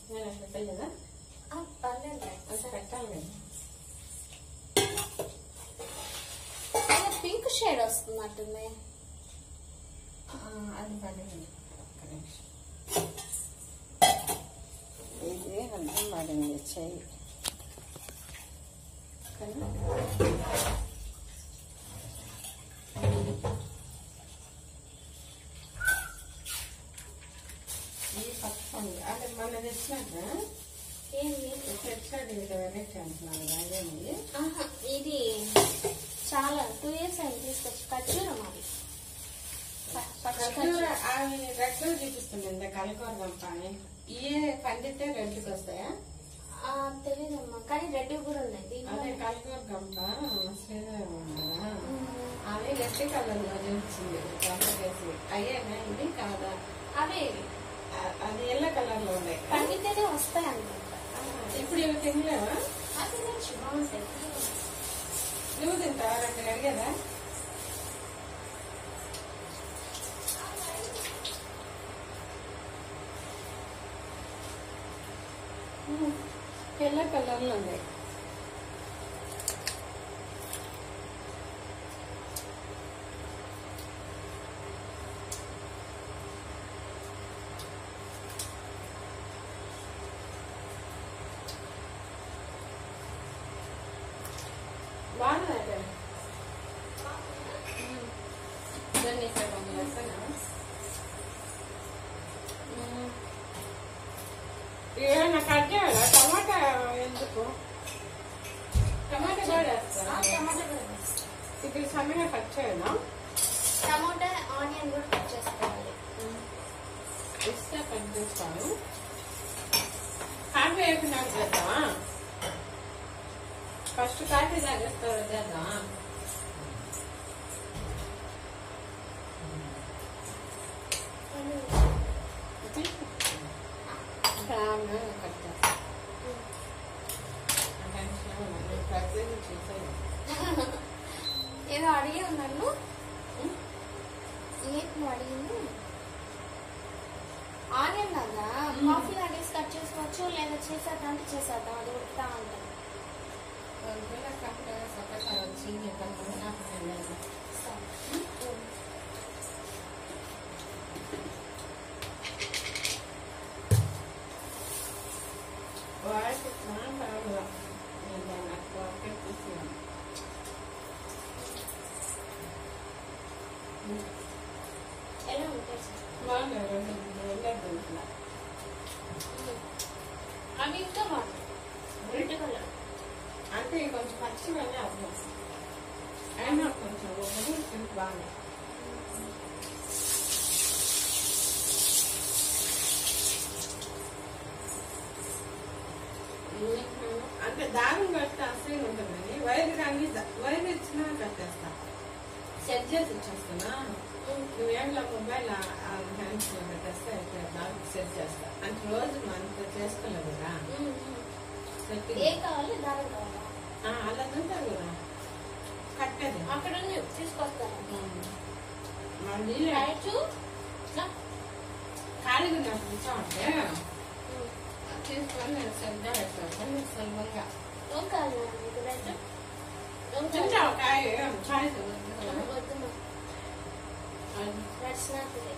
నేను అట్లా తెలియదా ఆ, పర్లేదు అది పెట్టాలి కదా పింక్ షేడ్ వస్తున్నట్టుంది ఆ, అది పడింది ఒక్క నిమిషం ఇది అర్థం పడింది చెయ్యి కదా ఇది పట్టుకోండి అంటే మన తెచ్చినాక ఏంది తెచ్చాడు ఇది వెరైటీ అంటున్నాను అదేంది ఆహా, ఇది చాలా టూ ఇయర్స్ అయింది తీసుకొచ్చి ఖర్జూరం అది ప- పచ్చి ఖర్జూర ఖర్జూరం. అవి రెడ్లో చూపిస్తుంది ఇంత కలకూర గంప అని ఇవే పండితే రెడ్కి వస్తాయా ఆ, తెలీదమ్మా కానీ రెడ్ కూడా ఉన్నాయి దీంట్లో అదే కలకూర గంప శ్రీదేవి ఉందా ఉమ్, అవి గట్టి కలర్లో చూపించింది గంప వేసి అయ్యేనా ఇది కాదా అవే అ- అది ఎల్లో కలర్ లో ఉన్నాయి పండితేనే వస్తాయి అనుకుంటా ఇప్పుడు ఇవి తినలేవా అది మంచి బాగుంటాయి నువ్వు తింటావా రెండు అడిగేదా ఎల్లో కలర్ లో ఉన్నాయి బాగున్నాయి దాన్ని ఇక్కడ కొంచెం వేస్తానా ఏమైనా కట్ చేయాలా టమాటా ఎందుకు టమాటా కూడా ఆ, వేస్తారా టమాటా కూడా వేస్తాం. ఇప్పుడు సన్నగా కట్ చేయాలా టమాటా ఆనియన్ కూడా కట్ చేసుకోవాలి ఇస్తే కట్ చేస్తాను కాఫీ వేసినాక చేద్దామా ఫస్ట్ కాఫీ తాగేస్తారు చేద్దామా ఫ్యాన్ కట్ చేస్తాను ప్రజలు చేసాను ఏదో అడిగి ఉన్నాను ఏంటి నువ్వు అడిగింది ఆనియన్ కదా కాఫీ అడిగి కట్ చేసుకోవచ్చు లేదా చేసేద్దాం అంటే చేసేద్దాం అది ఉడుకుతా ఉంటాం వచ్చి నాకు తెలియదు వాడికి బాగా నేను నాకు వర్క్ తీసుకున్నాను ఎలా ఉంటాయి సార్ బాగా రెండు వెళ్ళదు ఇట్లా అవి ఇంకా బాగుంటాయి రెడ్ కలర్ అంటే కొంచెం పచ్చిగానే అర్థం అయినా కొంచెం ఒకటి బాగా అంటే దారం కడితే అసలు ఉంటుందండి వైర్ కానీ వైర్ ఇచ్చినా కట్టేస్తా సెట్ చేసి ఇచ్చేస్తున్నా నువ్వేంట్లో మొబైల్ హ్యాండ్స్ లో పెట్టేస్తే అయితే దానికి సెట్ చేస్తా అంటే రోజు అంత చేసుకోలేదు కదా సెట్టింగ్. ఏ కావాలి దారం కావాలా ఆ, అలా తింటారు కదా కట్టేది అక్కడ ఉంది, తీసుకొస్తాను మళ్ళీ రైట్ ఖాళీగా నాకు కూర్చోంటే తీసుకొని నేను సరిగ్గా పెట్టాను సులభంగా ఏం కావాలి మీకు రైట్ ఏం కావాలి తింటావు కాయ కాయ వద్దు దట్స్ నాట్ ఇట్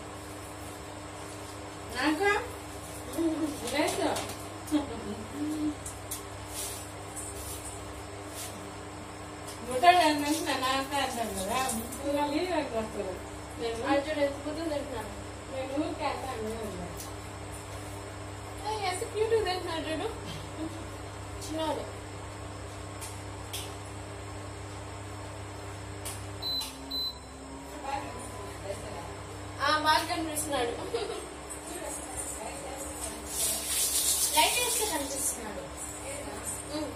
నాకు లేదు ముట్టడు నుంచి నన్ను ఆడతా అంటాను కదా ముట్టుగా నీళ్ళు వస్తారు నేను అర్జున్ ఎంత బుద్ధి తింటున్నాను నేను ఊరికే అంటాను ఎంత క్యూట్ తింటున్నాడు చూడు చిన్నవాడు ఆ బాగా కనిపిస్తున్నాడు లైట్ వేస్తే కనిపిస్తున్నాడు ఉమ్.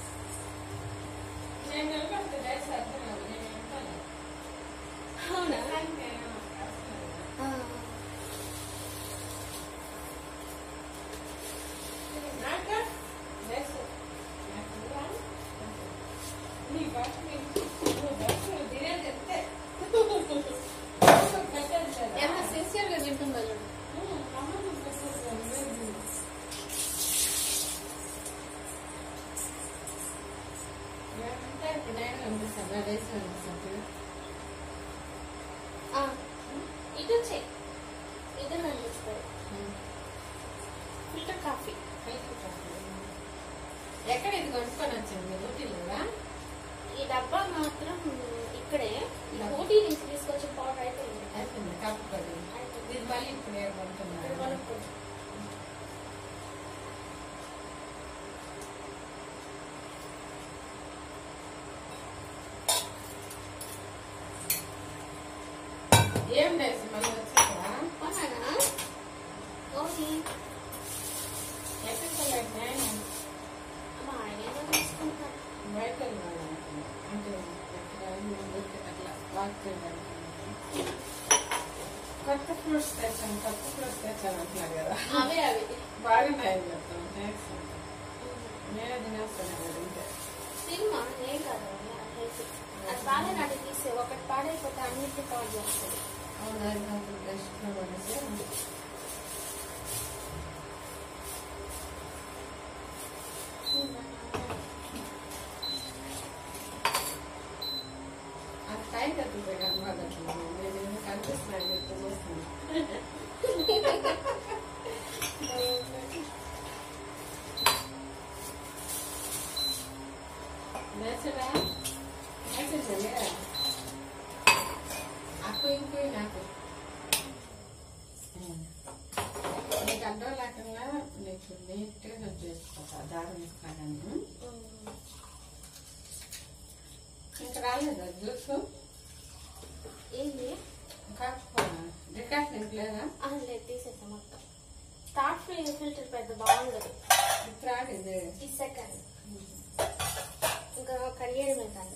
నేను నిలబడితే డైస్ అర్థం కాదు నేను వెళ్తాను అవునా ఆ. నాకు డైస్ నాకు రాను. నీ బట్టలు నువ్వు బట్టలు తినేది అంతే పెట్టేది కదా. ఎంత సిన్సియర్ గా తింటుందో చూడు అమ్మ నువ్వు పెట్టేది లేదు. కనిపిస్తుంది వేసి కనిపిస్తుంది ఆ, ఇది వచ్చే ఇది కనిపిస్తుంది ఫిల్టర్ కాఫీ ఎక్కడ ఇది కొనుక్కొని వచ్చింది ఊటీలో ఈ డబ్బా మాత్రం ఇక్కడే ఈ ఊటీ నుంచి తీసుకొచ్చిన పౌడర్ అయిపోయింది అయిపోయింది కప్పు పడి అయిపోయింది. ఇది మళ్ళీ ఇప్పుడు ఇక్కడ ఏమంటున్నారు కొనుక్కోవచ్చు. ఏం లేదు మళ్ళీ వచ్చారా కొన్నానా? ఓకే. ఎక్కడికి వెళ్ళాడు నేను మా ఆయన ఏదో తీసుకుంటాడు. బయట వెళ్ళాను అనుకున్నా. అంటే ఎక్కడ ఊరికి అట్లా వాక్ చేయడానికి కొత్త ఫ్రూట్స్ తెచ్చాను కొత్త ఫ్రూట్స్ తెచ్చాను అంటున్నారు కదా అవే అవి బాగున్నాయి చెప్తాను థ్యాంక్స్ నేనే తినేస్తాను కదా ఇంతే సినిమా ఏం కాదు అది అట్లయితే. అది బాగా నాటి తీసే ఒకటి పాడైపోతే అన్నింటినీ పాడు చేస్తుంది అవునా నాకు బెస్ట్ అనేసి ఆ టైం తప్పిపోయి కనబడట్లేదు నేను ఎందుకు కనిపిస్తున్నాను చెప్తూ చూస్తాను నేచరా నేచర్ aku ఇంకో నాకు నీకు అడ్డం లేకుండా నీకు నీట్గా నేను చేసుకుంటా దారం ఇస్తాను ఇంకా రాలేదా జ్యూస్ ఏంది ఇంకా డికాషన్ ఇంకలేదా అది లేదు తీసేసా మొత్తం స్టార్ట్ ఫిల్టర్ పెద్ద బాగుండదు ఇప్పుడు రాలేదు ఈ సెకండ్ ఇంకా కడిగేయడమే కానీ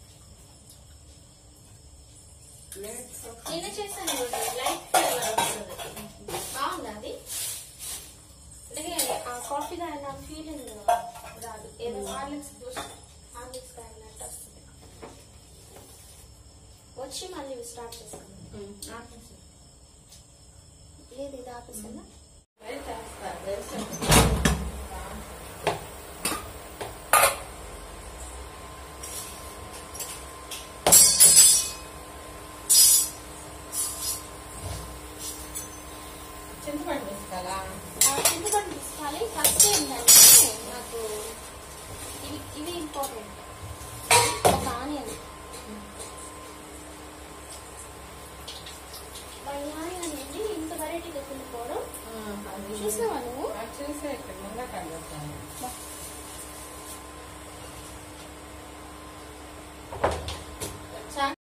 నిన్న చేశాను చూడు, లైట్ ఫ్లేవర్ వస్తుంది బాగుంది అది అలాగే ఆ కాఫీ తాగిన ఫీలింగ్ రాదు ఏదో హార్లిక్స్ బూస్ట్ హార్లిక్స్ తాగినట్టు వస్తుంది వచ్చి మళ్ళీ స్టార్ట్ చేసుకుందాం ఏది ఇది ఆపేసా చేస్తా వేసి చింతపండు వేసుకోవాలా చింతపండు తీసుకోవాలి ఫస్ట్ ఏంటంటే నాకు ఇవి ఇవి ఇంపార్టెంట్ ఒక ఆనియన్ వన్ ఆనియన్ ఏంటి ఇంత వెరైటీగా తిండిపోవడం అది చూసావా నువ్వు అది చూసే ఇక్కడ ముందు కలుగుతాను